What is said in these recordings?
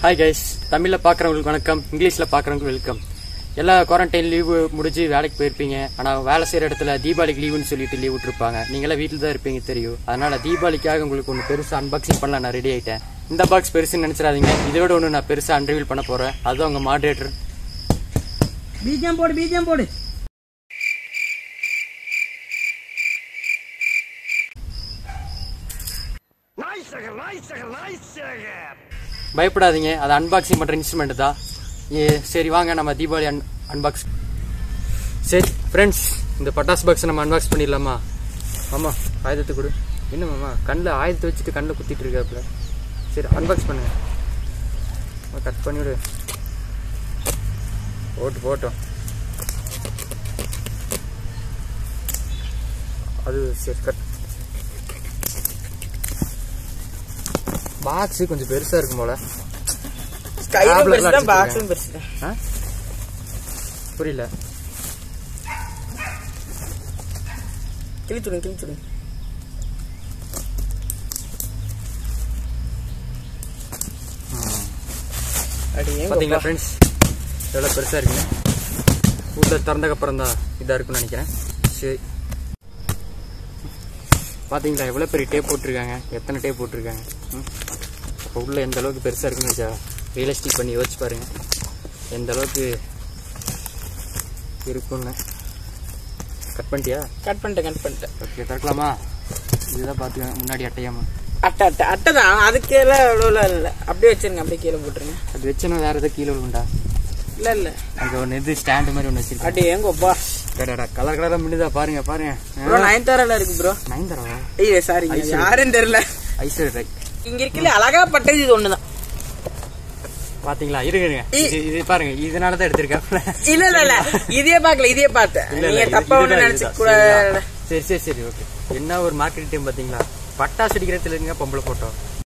Hi guys தமிழில் பார்க்குறவங்களுக்கு வணக்கம் இங்கிலீஷில் பார்க்குறவங்களுக்கு வெல்கம் எல்லா குவாரண்டைன் லீவு முடிஞ்சு வேலைக்கு போயிருப்பீங்க ஆனால் வேலை செய்கிற இடத்துல தீபாவளிக்கு லீவுன்னு சொல்லிட்டு லீவ் விட்டுருப்பாங்க நீங்களாம் வீட்டில் தான் இருப்பீங்க தெரியும் அதனால் தீபாவளிக்காக உங்களுக்கு ஒன்று பெருசாக அன்பாக்சிங் பண்ணலாம் நான் ரெடி ஆகிட்டேன் இந்த பாக்ஸ் பெருசுன்னு நினச்சிடாதீங்க இதோட ஒன்று நான் பெருசாக அன்ரிவீல் பண்ண போகிறேன் அதுதான் உங்கள் மாடரேட்டர் பீஜம் போடு பீஜம் போடு பயப்படாதீங்க அது அன்பாக்சிங் பண்ணுற இன்ஸ்ட்ருமெண்ட் தான் ஏ சரி வாங்க நம்ம தீபாவளி அன் அன்பாக்ஸ் சரி ஃப்ரெண்ட்ஸ் இந்த பட்டாசு பாக்ஸ் நம்ம அன்பாக்ஸ் பண்ணிடலாமா ஆமா ஆயுதத்தை கொடு என்ன மாமா கண்ணில் ஆயுதத்தை வச்சுட்டு கண்ணில் குத்திட்டு இருக்காப்புல சரி அன்பாக்ஸ் பண்ணுங்க கட் பண்ணிவிடு போட்டு போட்டோம் அது சரி கட் பாக்ஸ் கொஞ்சம் பெருசா இருக்கும் போல கையிலும் Tablet பெருசு தான் எல்லாம் பாக்ஸும் பெருசு தான் ஆ? புரியல கிழிச்சுடுங்க கிழிச்சுடுங்க அடியே பாத்தீங்களா ஃப்ரெண்ட்ஸ் எவ்வளோ பெருசா இருக்குங்க வீட்டில் திறந்தக்கப்புறம் தான் இதாக இருக்கும்னு நினைக்கிறேன் சரி பாத்தீங்களா எவ்வளோ பெரிய டேப் போட்டிருக்காங்க எத்தனை டேப் போட்டிருக்காங்க ம்? அப்போ உள்ள எந்த அளவுக்கு பெருசா இருக்குன்னு வச்சா ரியலிஸ்டிக் பண்ணி யோசிச்சு பாருங்க எந்த அளவுக்கு இருக்கும்னு கட் பண்ணிட்டியா கட் பண்ணிட்டேன் கட் பண்ணிட்டேன் ஓகே திறக்கலாமா இதுதான் பார்த்துக்கோங்க முன்னாடி அட்டையாமா அட்டை அட்டை அட்டை தான் அது கீழே அவ்வளோ இல்லை அப்படியே வச்சிருங்க அப்படியே கீழே போட்டுருங்க அது வச்சுனா வேற எதாவது கீழே விழுண்டா இல்ல இல்ல அங்கே ஒன்று இது ஸ்டாண்டு மாதிரி ஒன்று வச்சிருக்கேன் அடி எங்கப்பா டடடா கலர் கலராக மின்னுதா பாருங்க பாருங்க ப்ரோ நைன் தரல இருக்கு ப்ரோ நைன் தரவா ஐயோ சாரி யாருன்னு தெரியல ஐஸ்வர் ரை இங்க இருக்கல அழகா பட்டது இது ஒண்ணுதான் பாத்தீங்களா இருங்க இருங்க இ- இது இது பாருங்க இதனால தான் எடுத்திருக்காப்ல இல்ல இல்ல இல்ல இதே பாக்கல இதே பார்த்தேன் இல்ல, இல்ல, நீங்க இது- தப்பா ஒண்ணு இதுதான், நினைச்சு இதுதான். கூட சரிங்களா? சரி சரி சரி ஓகே என்ன ஒரு மார்க்கெட் டைம் பாத்தீங்களா பட்டாசு அடிக்கிறதுல இருங்க பொம்பளை போட்டோம்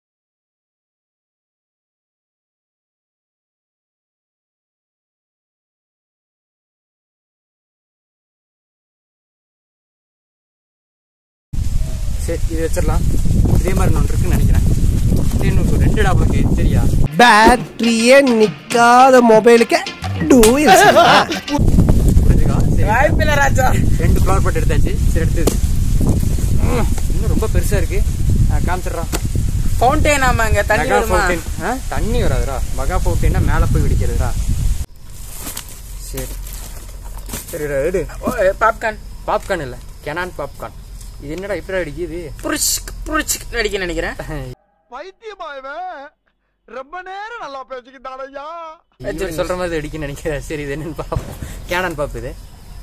சரி இது வச்சிடலாம் இதே மாதிரி ஒன்று இருக்குன்னு நினைக்கிறேன் சரி இன்னும் ஒரு ரெண்டு டாப்லுக்கு சரியா பேட்டரியே நிக்காத மொபைலுக்கு டூயில்ஸ் புரிஞ்சுக்கா சரி வாய்ப்பில்ல ராஜா ரெண்டு ஃப்ளவர் பாட் எடுத்தாச்சு சரி எடுத்து ம், இன்னும் ரொம்ப பெருசா இருக்கு நான் காமிச்சிடுறான் ஃபவுண்டேன் ஆமாங்க தண்ணி மெகா வருமா ஃபவுண்டைன் ஆ தண்ணி வராதுடா மெகா ஃபவுண்டைன்னா மேலே போய் வெடிக்கிறதுடா சரி சரிடா எடு பாப்கார்ன் பாப்கார்ன் இல்லை கெனான் பாப்கார்ன் இது என்னடா இப்படி அடிக்குது புரிச்சுக் புரிச்சுக் நடிக்க நினைக்கிறேன் பைத்தியமா இவன் ரொம்ப நேரம் நல்லா பேசிக்கிட்டான் ஐயா இவன் சொல்ற மாதிரி அடிக்குன்னு நினைக்கிறேன் சரி இது என்னன்னு பார்ப்போம் கேனான் பாப் இது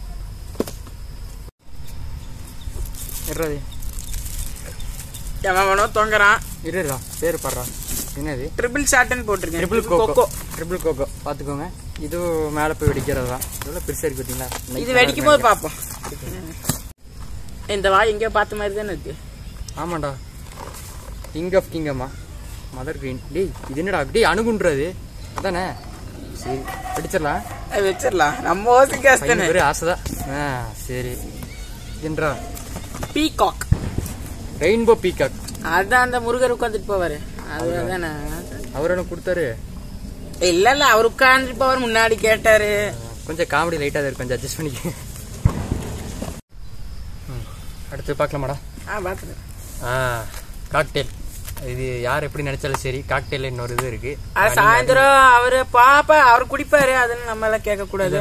இருறது எவனோ தொங்குறான் இருடா பேர் பாடுறா என்னது ட்ரிபிள் ஷாட்டன் போட்டிருக்கேன் ட்ரிபிள் கோகோ ட்ரிபிள் கோகோ பாத்துக்கோங்க இது மேல போய் வெடிக்கிறது தான் எவ்வளவு பெருசா இருக்கு பாத்தீங்களா இது வெடிக்கும் போது பாப்போம் இந்த வாய் எங்கேயோ பார்த்த மாதிரி தானே இருக்கு ஆமாண்டா கிங் ஆஃப் கிங்கம்மா மதர் கிரீன் டேய் இது என்னடா அப்படியே அணுகுன்றது அதானே சரி வெடிச்சிடலாம் அது வச்சிடலாம் நம்ம ஓசிக்காஸ் தானே பையன் பேரு ஆசைதான் ஆ சரி என்றா பீகாக் ரெயின்போ பீகாக் அதான் அந்த முருகர் உட்காந்துட்டு போவாரு அதுதானே அவர் என்ன கொடுத்தாரு இல்ல இல்ல அவர் உட்காந்துட்டு போவார் முன்னாடி கேட்டாரு கொஞ்சம் காமெடி லைட்டாக இருக்கு கொஞ்சம் அட்ஜஸ்ட் பண்ணிக்க ம், அடுத்து பார்க்கலாமாடா ஆ பாத்துறேன் ஆ காக்டெயில் இது யார் எப்படி நினைச்சாலும் சரி காக்டெயில் இன்னொரு இது இருக்கு அது சாயந்தரம் அவரு பாப்பா அவர் குடிப்பாரு அதெல்லாம் நம்ம எல்லாம் கேட்க கூடாது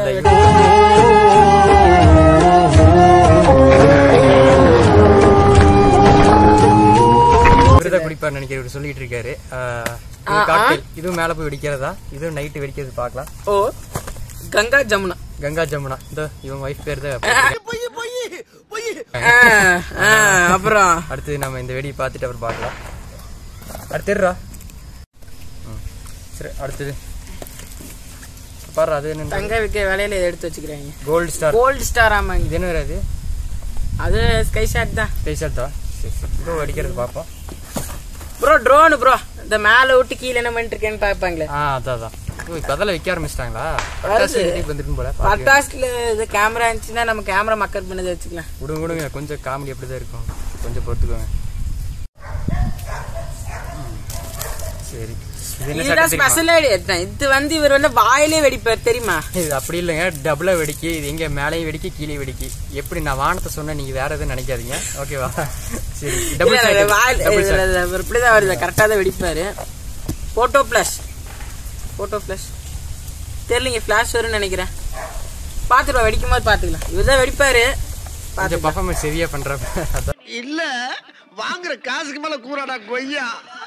இவருதான் குடிப்பார் நினைக்கிறேன் இவர் சொல்லிட்டு இருக்காரு ஆ, இது காக்டெயில் இதுவும் மேல போய் வெடிக்கிறதா இதுவும் நைட்டு வெடிக்கிறது பார்க்கலாம் ஓ கங்கா ஜமுனா கங்கா ஜமுனா இந்த இவங்க ஒய்ஃப் பேர் தான் ஆ, ஆ, அப்புறம் அடுத்து நம்ம இந்த வெடியை பார்த்துட்டு அப்புறம் பார்க்கலாம் அடுத்துடுறா ம். சரி அடுத்தது பாரு அது என்ன தங்க விற்க வேலையில இதை எடுத்து வச்சுக்கிறாங்க கோல்டு ஸ்டார் கோல்டு ஸ்டார் ஆமாங்க இது என்ன அது அது ஸ்கை ஷாட் தான் பேசாட்டா சரி சரி இதோ அடிக்கிறது பார்ப்போம் ப்ரோ ட்ரோனு ப்ரோ இந்த மேல விட்டு கீழே என்ன பண்ணிட்டு இருக்கேன்னு பாப்பாங்களே ஆ அதான் அதான் ஓ இப்போ அதெல்லாம் விற்க ஆரம்பிச்சிட்டாங்களா வருது. வந்துட்டு போல பட்டாசுல இது கேமரா இருந்துச்சுன்னா நம்ம கேமரா மக்கள் பண்ணதை வச்சுக்கலாம் விடுங்க விடுங்க கொஞ்சம் காமெடி அப்படி தான் இருக்கும் கொஞ்சம் பொறுத்துக்கோங்க ம். சரி சரி இது என்ன இதுதான் சட்டம் தெரியுமா? ஸ்பெஷல் ஐடியா இது வந்து இவர் வந்து வாயிலே வெடிப்பார் தெரியுமா இது அப்படி இல்லைங்க டபுளா வெடிக்கு இது எங்க மேலேயும் வெடிக்கு கீழே வெடிக்கு எப்படி நான் வானத்தை சொன்னா நீங்க வேற எதுவும் நினைக்காதீங்க ஓகேவா சரி டபுள் இல்ல, இல்ல, வாயில் டபுள் இதுல- இதுல இவர் இப்படிதான் வருது கரெக்டா தான் வெடிப்பாரு போட்டோ பிளஸ் போட்டோ பிளஸ் தெரியலங்க ஃபிளாஷ் வரும்னு நினைக்கிறேன் பாத்துருவா வெடிக்கும் போது பாத்துக்கலாம் இவர் தான் வெடிப்பாரு கொஞ்சம் பர்ஃபார்மன்ஸ் சரியா பண்றப்ப அதான் இல்ல வாங்குற காசுக்கு மேல கூறாடா கொய்யா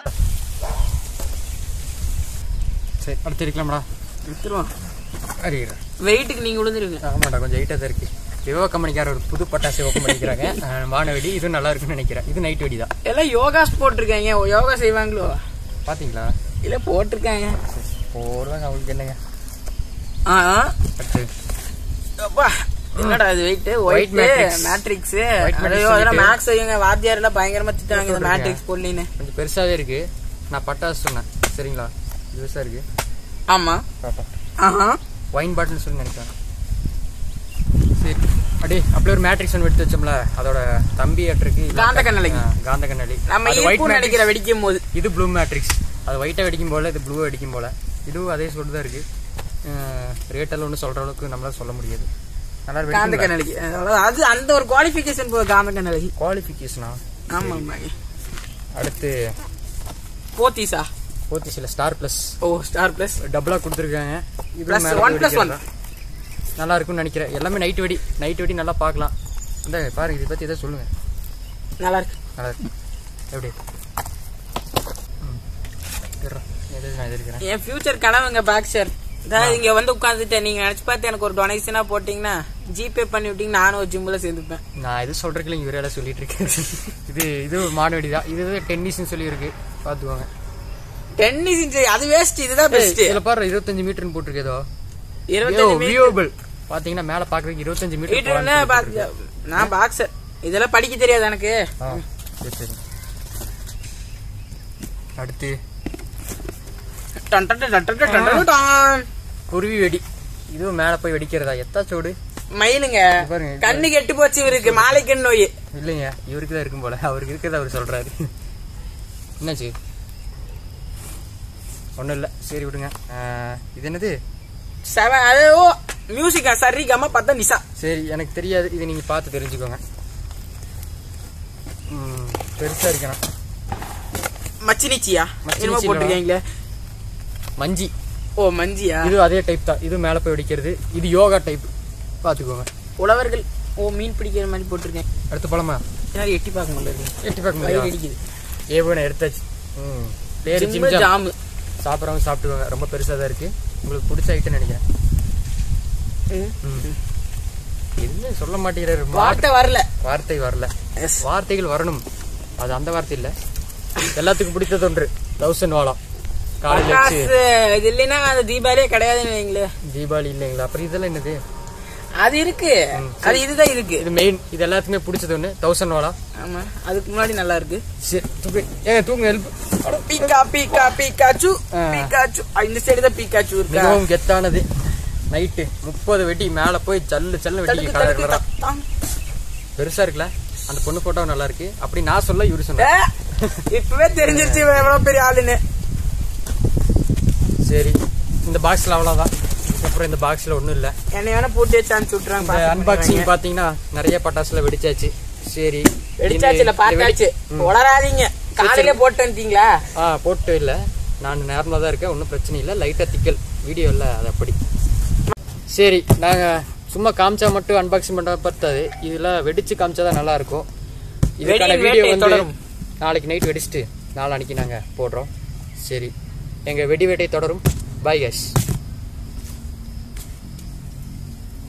சரி அடுத்து இருக்கலாம்டா எடுத்துருவோம் அறிகிறேன் வெயிட்டுக்கு நீங்க விழுந்துருவீங்க ஆமாடா கொஞ்சம் ஹைட்டாக தான் இருக்கு விவோ கம்பெனிக்கார ஒரு புது பட்டாசு ஓப்பன் பண்ணிக்கிறாங்க அஹ், வானவெடி இது நல்லா இருக்குன்னு நினைக்கிறேன் இது நைட் வெடி தான் எல்லாம் யோகாஸ் போட்டிருக்காங்க யோகா செய்வாங்களோ பாத்தீங்களா இல்ல போட்டிருக்காங்க போடுவாங்க அவங்களுக்கு என்னங்க ஆ அடுத்து அப்பா என்னடா இது wait White white matrix. Matrix White matrix ஐயோ அதெல்லாம் சொல்லிட்டு- மேக்ஸ் ஐயங்க வாத்தியார் எல்லாம் பயங்கரமா திட்டாங்க இந்த போட்டிருக்கேன். மேட்ரிக்ஸ் போடலின்னு கொஞ்சம் பெருசாவே இருக்கு நான் பட்டாசு சொன்னேன் சரிங்களா இது பெருசா இருக்கு ஆமா பாப்பா ஆஹா ஒயின் பாட்டில் சொல்லி நினைக்கிறேன் சரி அடே அப்படியே ஒரு மேட்ரிக்ஸ் ஒன்று எடுத்து வச்சோம்ல அதோட தம்பி அட்ருக்கு காந்த கண்ணாடி. காந்த கண்ணாடி நம்ம அது white ஈர்ப்பு matrix. நினைக்கிற வெடிக்கும் போது இது ப்ளூ மேட்ரிக்ஸ் அது ஒயிட்டா வெடிக்கும் போல இது ப்ளூ வெடிக்கும் போல இதுவும் அதே சொல்லிட்டு தான் இருக்கு ரேட் எல்லாம் ஒன்றும் சொல்ற அளவுக்கு நம்மளால சொல்ல முடியாது நல்லா காந்த வெடிக்கும் கண்ணாடி அவ்வளவு- அது அந்த ஒரு குவாலிஃபிகேஷன் போகுது காந்த கண்ணாடி குவாலிஃபிகேஷனா ஆமா ஆமாங்க அடுத்து போத்தீஸா போத்திசில ஸ்டார் பிளஸ் ஓ ஸ்டார் பிளஸ் டபுளா கொடுத்துருக்காங்க இது Plus மேல one plus வெடிக்கிறதா. நல்லா இருக்கும்னு நினைக்கிறேன் எல்லாமே நைட் வெடி நைட் வெடி நல்லா பார்க்கலாம் இந்த பாருங்க இதை பத்தி எதாவது சொல்லுங்க நல்லா இருக்கு நல்லா இருக்கு எப்படி ம். இருடா, எது நான் இது இருக்கிறேன் என் ஃபியூச்சர் கனவுங்க பேக் ஷேர் அதாவது இங்க வந்து உட்காந்துட்டேன் நீங்க நினைச்சு பார்த்து எனக்கு ஒரு டொனேஷனா போட்டீங்கன்னா ஜிபே பண்ணி விட்டீங்க நானும் ஒரு ஜிம்ல சேர்ந்துப்பேன் நான் எது சொல்றதுக்கு இவரே எல்லாம் சொல்லிட்டு இருக்கேன் இது இது மானவெடி தான் இது டென்னிஸ்னு சொல்லி இருக்கு பாத்துக்கோங்க டென்னிஸ் இன்ச்சு அது வேஸ்ட் இதுதான் பெஸ்ட் இதுல பாரு இருபத்தஞ்சு மீட்டர்னு போட்டிருக்கு ஏதோ இருபத்தஞ்சு மீட்டர் வியூபிள் பாத்தீங்கன்னா மேல பாக்குறதுக்கு இருபத்தஞ்சு மீட்டர் மீட்டர்னு பாத்து- நான் பாக்ஸர் இதெல்லாம் படிக்க தெரியாது எனக்கு ஆ, சரி சரி அடுத்து டன் டன் டன் டன் டன் டன் டன் டன். குருவி வெடி இதுவும் மேல போய் வெடிக்கிறதா எத்தாச்சோடு மயிலுங்க பாருங்க, இது கண்ணு கெட்டு போச்சு இவருக்கு மாலைக்கண் நோய் இல்லைங்க இவருக்கு தான் இருக்கும் போல அவருக்கு இருக்கிறத அவர் சொல்றாரு என்னாச்சு ஒண்ணும் இல்ல சரி விடுங்க ஆ, இது என்னது செவன் அது ஓ மியூசிக்கா சரிகமா பார்த்தா நிசா சரி எனக்கு தெரியாது இது நீங்க பார்த்து தெரிஞ்சுக்கோங்க ம், பெருசா இருக்கணும் மச்சினிச்சியா மச்சினிச்சி என்னமோ போட்டிருக்கீங்களே மஞ்சி ஓ மஞ்சியா இது அதே டைப் தான் இது மேல போய் வெடிக்கிறது இது யோகா டைப் பாத்துக்கோங்க உழவர்கள் ஓ மீன் பிடிக்கிற மாதிரி போட்டிருக்கேன் அடுத்து போலாமா பின்னாடி எட்டி பார்க்க முடியல எட்டி பார்க்க வயிறு முடியாது அடிக்குது ஏவன எடுத்தாச்சு ம் பேரு ஜிம்மு ஜிம் ஜாம் ஜாமு சாப்பிட்றவங்க சாப்பிட்டுக்கோங்க ரொம்ப பெருசா தான் இருக்கு உங்களுக்கு பிடிச்ச ஐட்டம் நினைக்கிறேன் ம். ம். என்ன சொல்ல மாட்டேங்கிறாரு வார்த்தை வரல வார்த்தை வரல எஸ் வார்த்தைகள் வரணும் அது அந்த வார்த்தை இல்ல எல்லாத்துக்கும் பிடித்தது ஒன்று தௌசண்ட் வாழம் காலையில வச்சு பட்டாசு இது இல்லைன்னா அந்த தீபாவளியே கிடையாதுன்னு வைங்களேன் தீபாவளி இல்லைங்களா அப்புறம் இதெல்லாம் என்னது அது இருக்கு அது இதுதான் இருக்கு இது மெயின் இது எல்லாத்துக்குமே பிடிச்சது ஒன்று தௌசண்ட் வாழா ஆமா அதுக்கு முன்னாடி நல்லா இருக்கு சரி தூக்கு ஏங்க தூங்க ஹெல்ப் பீக்கா பீக்கா பீக்காச்சு ஆ. பீக்காச்சு ஆ, இந்த சைடு தான் பீக்காச்சு இருக்கா மிகவும் கெத்தானது நைட்டு முப்பது வெட்டி மேல போய் ஜல்லு ஜல்லு வெட்டி தடுக்கு கலர் தடுக்கு கலரா தா- தாம். பெருசா இருக்குல்ல அந்த பொண்ணு போட்டோ நல்லா இருக்கு அப்படி நான் சொல்ல இவரு சொன்ன ஏ, இப்பவே தெரிஞ்சிருச்சு இவன் எவ்வளவு பெரிய ஆளுன்னு சரி இந்த பாக்ஸ்ல அவ்வளவுதான் அப்புறம் இந்த பாக்ஸ்ல ஒண்ணும் இல்ல என்னை வேணா பூட்டி வச்சு அனுப்பிச்சு இந்த விட்டுறாங்க அன்பாக்சிங் பாத்தீங்கன்னா நிறைய பட்டாசுல வெடிச்சாச்சு சரி வெடிச்சாச்சு இல்ல இந்த பார்த்தாச்சு வெடி- ம். உளராதீங்க காலையில போட்டு வந்துட்டீங்களா ஆ போட்டு இல்ல நான் நார்மலா தான் இருக்கேன் ஒன்றும் பிரச்சனை இல்லை லைட்டா திக்கல் வீடியோ இல்ல அது அப்படி சரி நாங்க சும்மா காமிச்சா மட்டும் அன்பாக்சிங் பண்ண பத்தாது இதுல வெடிச்சு காமிச்சா தான் நல்லா இருக்கும் இதுக்கான வெடியின் வீடியோ வேட்டை வந்து தொடரும். நாளைக்கு நைட் வெடிச்சிட்டு நாளான்னைக்கு நாங்க போடுறோம் சரி எங்க வெடி வேட்டை தொடரும் பாய் கேஷ்